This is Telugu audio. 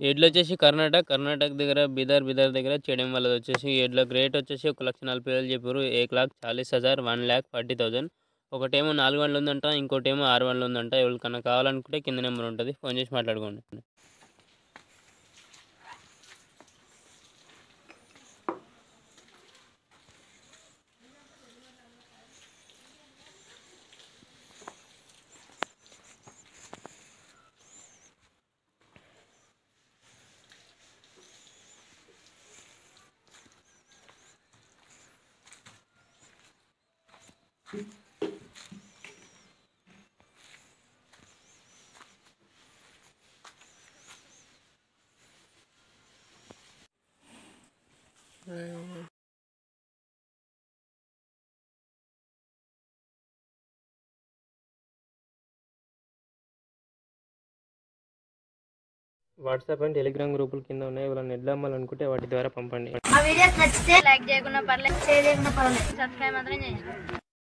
ఎడ్లు వచ్చేసి కర్ణాటక కర్ణాటక దగ్గర బీదర్ బీదర్ దగ్గర చేయడం వాళ్ళది వచ్చేసి ఎడ్లకు రేట్ వచ్చేసి ఒక లక్ష నలభై వేలు చెప్పారు ఏక్ లాక్ చాలీస్ హజార్ వన్ ల్యాక్ ఫార్టీ థౌజండ్ ఒకటేమో నాలుగు వందలు ఉందంట ఇంకోటేమో ఆరు వందలు ఉందంట ఎవరికన్నా కావాలనుకుంటే కింద నెంబర్ ఉంటుంది ఫోన్ చేసి మాట్లాడుకోండి వాట్సాప్ అండ్ టెలిగ్రామ్ గ్రూపుల కింద ఉన్నాయి ఎవరైనా ఎడ్లు అమ్మాలనుకుంటే వాటి ద్వారా పంపండి మా వీడియోస్ నచ్చితే లైక్ చేయకుండా పర్లేదు షేర్ చేయకుండా పర్లేదు సబ్స్క్రైబ్ మాత్రం చేయండి